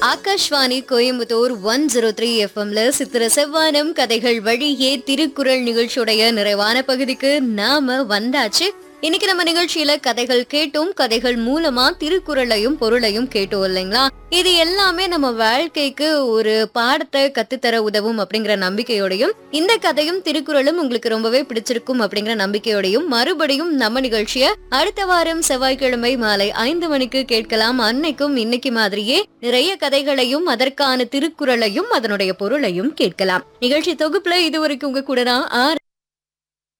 Akashvani Coimbatore one zero three எஃப்எம்ல சித்திர செவ்வானம் கதைகள் வழியே திருக்குறள் நிகழ்ச்சியுடைய நிறைவான பகுதிக்கு நாம வந்தாச்சு இன்னைக்கு நம்ம நிகழ்ச்சியில கதைகள் கேட்டோம் கதைகள் மூலமா திருக்குறளையும் பொருளையும் கேட்டோம் இல்லைங்களா இது எல்லாமே நம்ம வாழ்க்கைக்கு ஒரு பாடத்தை கத்துத்தர உதவும் அப்படிங்கிற நம்பிக்கையோடையும் இந்த கதையும் திருக்குறளும் உங்களுக்கு ரொம்பவே பிடிச்சிருக்கும் அப்படிங்கிற நம்பிக்கையோடையும் மறுபடியும் நம்ம நிகழ்ச்சிய அடுத்த வாரம் செவ்வாய்க்கிழமை மாலை ஐந்து மணிக்கு கேட்கலாம் அன்னைக்கும் இன்னைக்கு மாதிரியே நிறைய கதைகளையும் அதற்கான திருக்குறளையும் அதனுடைய பொருளையும் கேட்கலாம் நிகழ்ச்சி தொகுப்புல இதுவரைக்கும் உங்க கூட நான் ஆர்